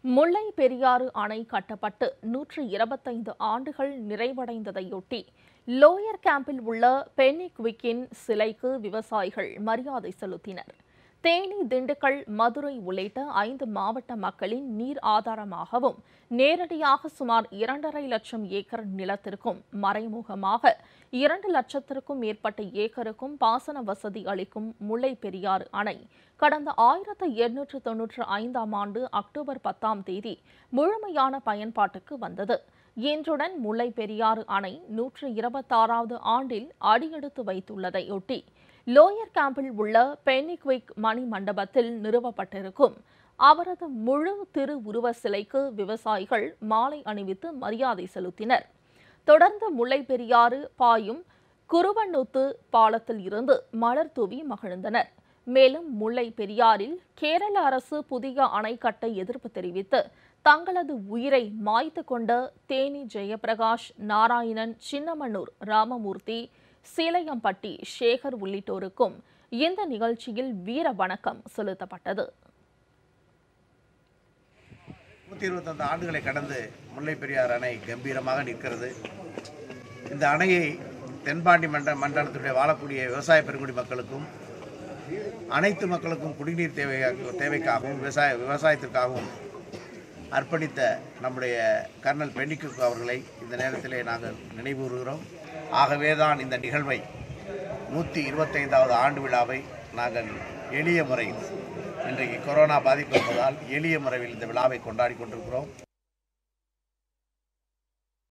முல்லை பெரியாறு அணை கட்டப்பட்டு நூற்று இருபத்தைந்து ஆண்டுகள் நிறைவடைந்ததையொட்டி லோயர் கேம்பில் உள்ள பென்னி குவிக்கின் சிலைக்கு விவசாயிகள் மரியாதை செலுத்தினர் தேனி திண்டுக்கல் மதுரை உள்ளிட்ட ஐந்து மாவட்ட மக்களின் நீர் ஆதாரமாகவும் நேரடியாக சுமார் இரண்டரை லட்சம் ஏக்கர் நிலத்திற்கும் மறைமுகமாக இரண்டு லட்சத்திற்கும் மேற்பட்ட ஏக்கருக்கும் பாசன வசதி அளிக்கும் முல்லை பெரியாறு அணை கடந்த ஆயிரத்து எண்ணூற்று தொன்னூற்று ஐந்தாம் ஆண்டு அக்டோபர் பத்தாம் தேதி முழுமையான பயன்பாட்டுக்கு வந்தது இன்றுடன் முல்லை பெரியாறு அணை நூற்று இருபத்தாறாவது ஆண்டில் அடியெடுத்து வைத்துள்ளதையொட்டி லோயர் கேம்பில் உள்ள பென்னிக்விக் மணி மண்டபத்தில் நிறுவப்பட்டிருக்கும் அவரது முழு திரு உருவ சிலைக்கு விவசாயிகள் மாலை அணிவித்து மரியாதை செலுத்தினர் தொடர்ந்து முல்லை பெரியாறு பாயும் குருவண்ணூத்து பாலத்தில் இருந்து மலர் தூவி மகிழ்ந்தனர் மேலும் முல்லை பெரியாறில் கேரள அரசு புதிய அணை கட்ட எதிர்ப்பு தெரிவித்து தங்களது உயிரை மாய்த்து கொண்ட தேனி ஜெயபிரகாஷ் நாராயணன் சின்னமனூர் ராமமூர்த்தி சீலையம்பட்டி சேகர் உள்ளிட்டோருக்கும் இந்த நிகழ்ச்சியில் வீர வணக்கம் செலுத்தப்பட்டது நூற்றி இருபத்தஞ்சு ஆண்டுகளை கடந்து முல்லை பெரியார் அணை கம்பீரமாக நிற்கிறது இந்த அணையை தென்பாண்டி மண்ட மண்டலத்துடைய வாழக்கூடிய விவசாய பெருங்குடி மக்களுக்கும் அனைத்து மக்களுக்கும் குடிநீர் தேவையாக தேவைக்காகவும் விவசாய விவசாயத்திற்காகவும் அர்ப்பணித்த நம்முடைய கர்னல் பென்னிக்கு அவர்களை இந்த நேரத்திலே நாங்கள் நினைவுறுகிறோம் ஆகவே தான் இந்த நிகழ்வை நூற்றி இருபத்தைந்தாவது ஆண்டு விழாவை நாங்கள் எளிய முறையில் இன்றைக்கு கொரோனா பாதிப்பு இருப்பதால் எளிய முறையில் இந்த விழாவை கொண்டாடி கொண்டிருக்கிறோம்